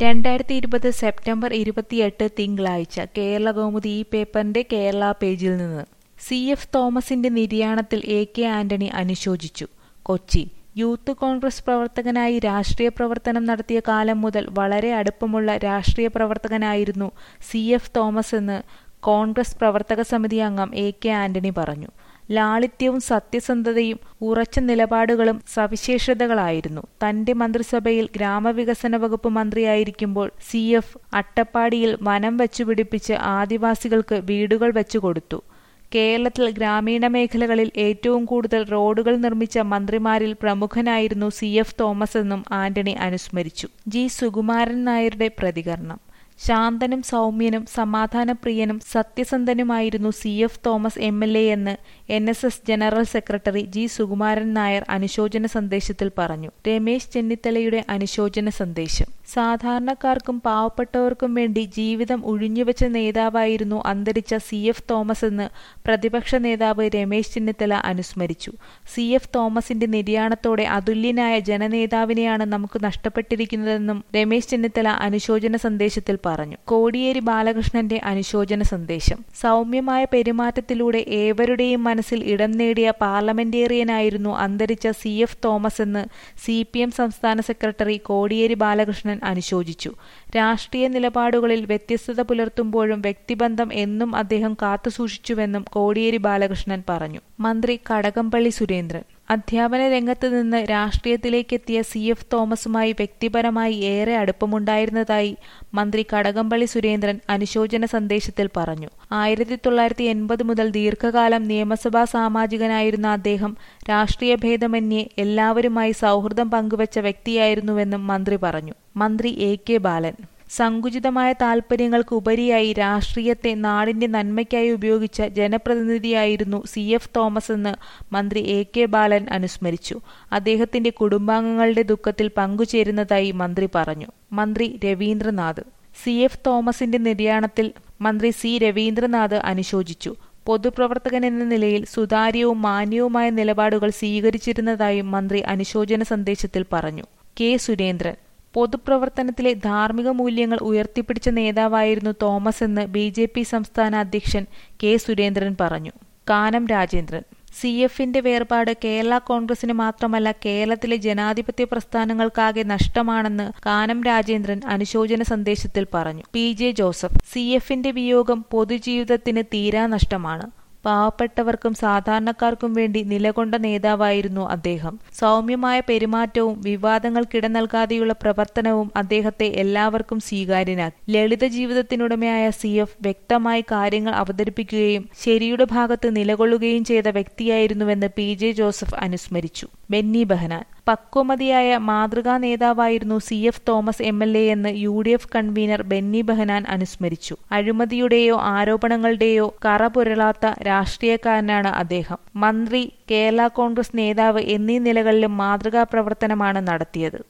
രണ്ടായിരത്തി ഇരുപത് സെപ്റ്റംബർ ഇരുപത്തിയെട്ട് തിങ്കളാഴ്ച കേരളകൗമുദി ഈ പേപ്പറിന്റെ കേരള പേജിൽ നിന്ന് സി എഫ് തോമസിന്റെ നിര്യാണത്തിൽ എ കെ ആന്റണി അനുശോചിച്ചു കൊച്ചി യൂത്ത് കോൺഗ്രസ് പ്രവർത്തകനായി രാഷ്ട്രീയ പ്രവർത്തനം നടത്തിയ കാലം മുതൽ വളരെ അടുപ്പമുള്ള രാഷ്ട്രീയ പ്രവർത്തകനായിരുന്നു സി എഫ് തോമസ് എന്ന് കോൺഗ്രസ് പ്രവർത്തക സമിതി അംഗം എ കെ ആന്റണി പറഞ്ഞു ലാളിത്യവും സത്യസന്ധതയും ഉറച്ച നിലപാടുകളും സവിശേഷതകളായിരുന്നു തന്റെ മന്ത്രിസഭയിൽ ഗ്രാമവികസന വകുപ്പ് മന്ത്രിയായിരിക്കുമ്പോൾ സി എഫ് അട്ടപ്പാടിയിൽ വനം വെച്ചുപിടിപ്പിച്ച് ആദിവാസികൾക്ക് വീടുകൾ വെച്ചുകൊടുത്തു കേരളത്തിൽ ഗ്രാമീണ മേഖലകളിൽ ഏറ്റവും കൂടുതൽ റോഡുകൾ നിർമ്മിച്ച മന്ത്രിമാരിൽ പ്രമുഖനായിരുന്നു സി എഫ് തോമസ് എന്നും ആന്റണി അനുസ്മരിച്ചു ജി സുകുമാരൻ നായരുടെ പ്രതികരണം ശാന്തനും സൗമ്യനും സമാധാനപ്രിയനും സത്യസന്ധനുമായിരുന്നു C F Thomas M L A എന്ന് N S S general secretary G Sukumaran Nair അനുശോചന സന്ദേശത്തിൽ പറഞ്ഞു രമേശ് ചെന്നിത്തലയുടെ അനുശോചന സന്ദേശം സാധാരണക്കാർക്കും പാവപ്പെട്ടവർക്കും വേണ്ടി ജീവിതം ഉഴിഞ്ഞുവെച്ച നേതാവായിരുന്നു അന്തരിച്ച സി എഫ് തോമസ് എന്ന് പ്രതിപക്ഷ നേതാവ് രമേശ് ചെന്നിത്തല അനുസ്മരിച്ചു സി എഫ് തോമസിന്റെ നിര്യാണത്തോടെ അതുല്യനായ ജനനേതാവിനെയാണ് നമുക്ക് നഷ്ടപ്പെട്ടിരിക്കുന്നതെന്നും രമേശ് ചെന്നിത്തല അനുശോചന സന്ദേശത്തിൽ പറഞ്ഞു കോടിയേരി ബാലകൃഷ്ണന്റെ അനുശോചന സന്ദേശം സൗമ്യമായ പെരുമാറ്റത്തിലൂടെ ഏവരുടെയും മനസ്സിൽ ഇടം നേടിയ പാർലമെന്റേറിയനായിരുന്നു അന്തരിച്ച സി എഫ് തോമസ് എന്ന് സി പി എം സംസ്ഥാന സെക്രട്ടറി കോടിയേരി ബാലകൃഷ്ണൻ അനുശോചിച്ചു രാഷ്ട്രീയ നിലപാടുകളിൽ വ്യത്യസ്തത പുലർത്തുമ്പോഴും വ്യക്തിബന്ധം എന്നും അദ്ദേഹം കാത്തുസൂക്ഷിച്ചുവെന്നും കോടിയേരി ബാലകൃഷ്ണൻ പറഞ്ഞു മന്ത്രി കടകംപള്ളി സുരേന്ദ്രൻ അധ്യാപന രംഗത്ത് നിന്ന് രാഷ്ട്രീയത്തിലേക്കെത്തിയ സി എഫ് തോമസുമായി വ്യക്തിപരമായി ഏറെ അടുപ്പമുണ്ടായിരുന്നതായി മന്ത്രി കടകംപള്ളി സുരേന്ദ്രൻ അനുശോചന സന്ദേശത്തിൽ പറഞ്ഞു ആയിരത്തി തൊള്ളായിരത്തി എൺപത് മുതൽ ദീർഘകാലം നിയമസഭാ സാമാജികനായിരുന്ന അദ്ദേഹം രാഷ്ട്രീയ ഭേദമന്യേ എല്ലാവരുമായി സൗഹൃദം പങ്കുവച്ച വ്യക്തിയായിരുന്നുവെന്നും മന്ത്രി പറഞ്ഞു മന്ത്രി എ കെ ബാലൻ സങ്കുചിതമായ താൽപര്യങ്ങൾക്ക് ഉപരിയായി രാഷ്ട്രീയത്തെ നാടിന്റെ നന്മയ്ക്കായി ഉപയോഗിച്ച ജനപ്രതിനിധിയായിരുന്നു സി എഫ് തോമസ് എന്ന് മന്ത്രി എ കെ ബാലൻ അനുസ്മരിച്ചു അദ്ദേഹത്തിന്റെ കുടുംബാംഗങ്ങളുടെ ദുഃഖത്തിൽ പങ്കുചേരുന്നതായി മന്ത്രി പറഞ്ഞു മന്ത്രി രവീന്ദ്രനാഥ് സി എഫ് തോമസിന്റെ നിര്യാണത്തിൽ മന്ത്രി സി രവീന്ദ്രനാഥ് അനുശോചിച്ചു പൊതുപ്രവർത്തകൻ എന്ന നിലയിൽ സുതാര്യവും മാന്യവുമായ നിലപാടുകൾ സ്വീകരിച്ചിരുന്നതായും മന്ത്രി അനുശോചന സന്ദേശത്തിൽ പറഞ്ഞു കെ സുരേന്ദ്രൻ പൊതുപ്രവർത്തനത്തിലെ ധാർമ്മിക മൂല്യങ്ങൾ ഉയർത്തിപ്പിടിച്ച നേതാവായിരുന്നു തോമസ് എന്ന് ബി ജെ പി സംസ്ഥാന അധ്യക്ഷൻ കെ സുരേന്ദ്രൻ പറഞ്ഞു കാനം രാജേന്ദ്രൻ സി എഫിന്റെ വേർപാട് കേരള കോൺഗ്രസിന് മാത്രമല്ല കേരളത്തിലെ ജനാധിപത്യ പ്രസ്ഥാനങ്ങൾക്കാകെ നഷ്ടമാണെന്ന് കാനം രാജേന്ദ്രൻ അനുശോചന സന്ദേശത്തിൽ പറഞ്ഞു പി ജെ ജോസഫ് സി എഫിന്റെ വിയോഗം പൊതുജീവിതത്തിന് തീരാ നഷ്ടമാണ് പാവപ്പെട്ടവർക്കും സാധാരണക്കാർക്കും വേണ്ടി നിലകൊണ്ട നേതാവായിരുന്നു അദ്ദേഹം സൗമ്യമായ പെരുമാറ്റവും വിവാദങ്ങൾക്കിട നൽകാതെയുള്ള പ്രവർത്തനവും അദ്ദേഹത്തെ എല്ലാവർക്കും സ്വീകാര്യനാക്കി ലളിത ജീവിതത്തിനുടമയായ സി എഫ് വ്യക്തമായി കാര്യങ്ങൾ അവതരിപ്പിക്കുകയും ശരിയുടെ ഭാഗത്ത് നിലകൊള്ളുകയും ചെയ്ത വ്യക്തിയായിരുന്നുവെന്ന് പി ജെ ജോസഫ് അനുസ്മരിച്ചു ബെന്നി ബെഹനാൻ പക്വമതിയായ മാതൃകാ നേതാവായിരുന്നു C F Thomas M L A എന്ന് U D F convener Benny Behanan അനുസ്മരിച്ചു അഴിമതിയുടെയോ ആരോപണങ്ങളുടെയോ കറപുരളാത്ത രാഷ്ട്രീയക്കാരനാണ് അദ്ദേഹം മന്ത്രി കേരള കോൺഗ്രസ് നേതാവ് എന്നീ നിലകളിലും മാതൃകാ പ്രവർത്തനമാണ് നടത്തിയത്